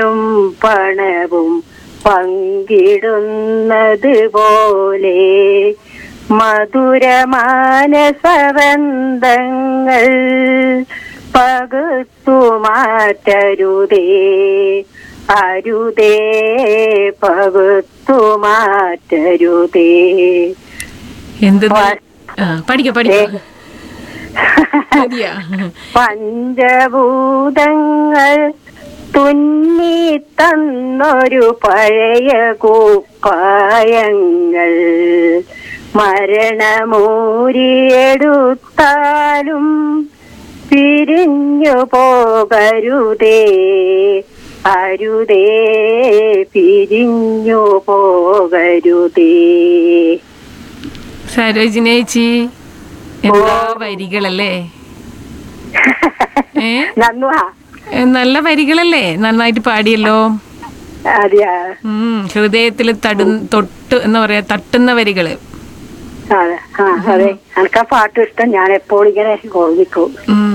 പൊന്നും പണവും പങ്കിടുന്നത് പോലെ മധുരമാനസവന്തങ്ങൾ പകുത്തു മാറ്റരുതേ അരുതേ പകുത്തു മാറ്റരുതേ എന്ത് ആ പഠിക്ക പഠിക്ക മതിയാ പഞ്ചഭൂതങ്ങൾ തുന്നി തന്നൊരു പഴയ കുപ്പായങ്ങൾ മരണമൂരിയെടുത്താലും പിരിഞ്ഞു പോകരുതേ അരുതേ പിരിഞ്ഞു പോകരുതേ സരോജിനി ചേച്ചി എന്താ വരികളല്ലേ ഏ നന്നുവാ ഏ, നല്ല വരികളല്ലേ നന്നായിട്ട് പാടിയല്ലോ അതെയാ ഉം ഹൃദയത്തിൽ തടു തൊട്ട് എന്താ പറയാ തട്ടുന്ന വരികള് അതെ ആ അതെ എനിക്ക് ആ പാട്ട് ഇഷ്ടം ഞാൻ എപ്പോഴും ഇങ്ങനെ ഓർമ്മിക്കും ഉം